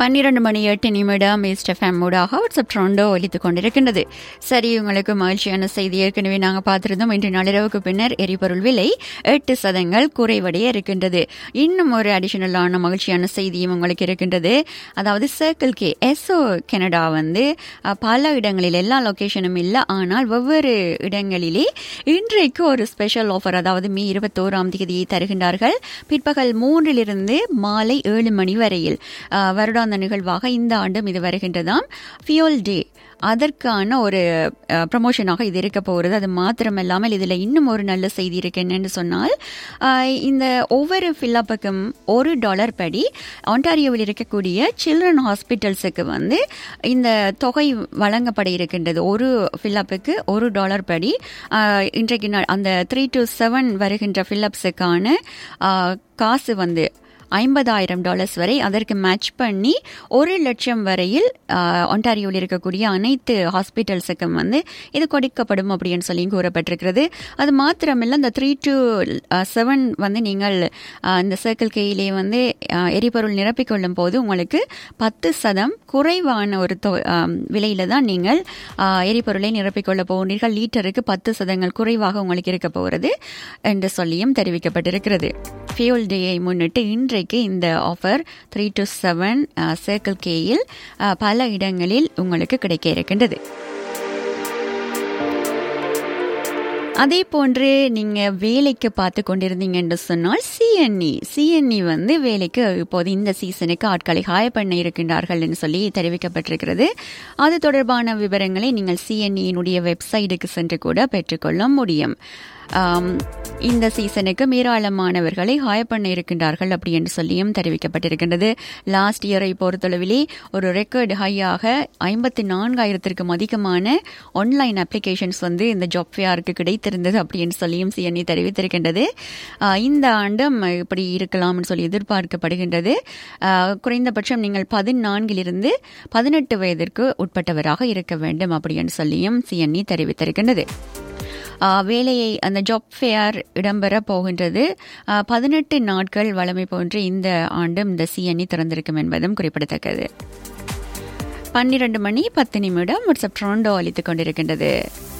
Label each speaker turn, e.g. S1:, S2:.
S1: பன்னிரண்டு மணி எட்டு நிமிடம் ஈஸ்ட் எஃப்எம் ஊடாக வாட்ஸ்அப் ட்ரோண்டோ ஒலித்துக் கொண்டிருக்கின்றது சரி உங்களுக்கு மகிழ்ச்சியான செய்தி ஏற்கனவே நாங்கள் பார்த்திருந்தோம் இன்று நள்ளிரவுக்கு பின்னர் எரிபொருள் விலை எட்டு சதங்கள் குறைவடைய இருக்கின்றது இன்னும் ஒரு அடிஷனலான மகிழ்ச்சியான செய்தியும் உங்களுக்கு இருக்கின்றது அதாவது சர்க்கிள் கே எஸ்ஓ கனடா வந்து அஹ், பல இடங்களில் எல்லா லொகேஷனும் இல்லை ஆனால் வெவ்வேறு இடங்களிலே இன்றைக்கு ஒரு ஸ்பெஷல் ஆஃபர் அதாவது மே இருபத்தோராம் தேதியை தருகின்றார்கள் பிற்பகல் மூன்றிலிருந்து மாலை ஏழு மணி வரையில் அஹ், வருடாந்த நிகழ்வாக இந்த ஆண்டும் இது வருகின்றதாம் ஃபியோல் டே அதற்கான ஒரு ப்ரமோஷனாக இது இருக்க போகிறது அது மாத்திரமல்லாமல் இதில் இன்னும் ஒரு நல்ல செய்தி இருக்கு என்னன்னு சொன்னால் அஹ், இந்த ஒவ்வொரு ஃபில்லப்புக்கும் ஒரு டாலர் படி ஆண்டாரியோவில் இருக்கக்கூடிய சில்ட்ரன் ஹாஸ்பிட்டல்ஸுக்கு வந்து இந்த தொகை வழங்கப்பட இருக்கின்றது ஒரு ஃபில்லப்புக்கு ஒரு டாலர் படி அஹ், இன்றைக்கு நா- அந்த த்ரீ டு செவன் வருகின்ற ஃபில்லப்ஸுக்கான காசு வந்து ஐம்பதாயிரம் டாலர்ஸ் வரை அதற்கு மேட்ச் பண்ணி ஒரு லட்சம் வரையில் ஆஹ், ஒன்டாரியோவில் இருக்கக்கூடிய அனைத்து ஹாஸ்பிட்டல்ஸுக்கும் வந்து இது கொடுக்கப்படும் அப்படின்னு சொல்லி கூறப்பட்டிருக்கிறது அது மாத்திரமில்லை இந்த த்ரீ டு செவன் வந்து நீங்கள் ஆஹ், இந்த சர்க்கிள் கேயிலே வந்து ஆஹ், எரிபொருள் நிரப்பிக்கொள்ளும் போது உங்களுக்கு பத்து சதம் குறைவான ஒரு தொ- ஆம், விலையில தான் நீங்கள் ஆஹ், எரிபொருளை நிரப்பிக்கொள்ள போகிறீர்கள் லீட்டருக்கு பத்து சதங்கள் குறைவாக உங்களுக்கு இருக்க போகிறது என்று சொல்லியும் தெரிவிக்கப்பட்டிருக்கிறது ஃபியூல் டேயை முன்னிட்டு இன்றைக்கு இந்த offer three to seven circle கேயில் பல இடங்களில் உங்களுக்கு கிடைக்க இருக்கின்றது அதே போன்று நீங்க வேலைக்கு பார்த்து கொண்டிருந்தீங்க என்று சொன்னால் சிஎன்இ சிஎன்இ வந்து வேலைக்கு இப்போது இந்த சீசனுக்கு ஆட்களை ஹாயர் பண்ண இருக்கின்றார்கள் என்று சொல்லி தெரிவிக்கப்பட்டிருக்கிறது அது தொடர்பான விவரங்களை நீங்கள் சிஎன்இனுடைய வெப்சைட்டுக்கு சென்று கூட பெற்றுக்கொள்ள முடியும் ஆம், இந்த சீசனுக்கு ஏராளமானவர்களை ஹாயர் பண்ண இருக்கின்றார்கள் அப்படி என்று சொல்லியும் தெரிவிக்கப்பட்டிருக்கின்றது லாஸ்ட் இயரை பொறுத்தளவிலே ஒரு ரெக்கார்டு ஹையாக ஐம்பத்தி நான்காயிரத்திற்கும் அதிகமான ஆன்லைன் அப்ளிகேஷன்ஸ் வந்து இந்த ஜாப் ஃபேருக்கு கிடைத்திருந்தது அப்படின்னு சொல்லியும் சிஎன்இ தெரிவித்திருக்கின்றது ஆஹ் இந்த ஆண்டும் இப்படி இருக்கலாம்னு சொல்லி எதிர்பார்க்கப்படுகின்றது ஆஹ் குறைந்தபட்சம் நீங்கள் பதினான்கிலிருந்து பதினெட்டு வயதிற்கு உட்பட்டவராக இருக்க வேண்டும் அப்படின்னு சொல்லியும் சிஎன்இ தெரிவித்திருக்கின்றது ஆஹ் வேலையை அந்த ஜாப் ஃபேர் இடம்பெற போகின்றது ஆஹ் பதினெட்டு நாட்கள் வழமை போன்று இந்த ஆண்டும் இந்த சிஎன்இ திறந்திருக்கும் என்பதும் குறிப்பிடத்தக்கது பன்னிரண்டு மணி பத்து நிமிடம் வாட்ஸ்அப் ட்ரோண்டோ அளித்துக் கொண்டிருக்கின்றது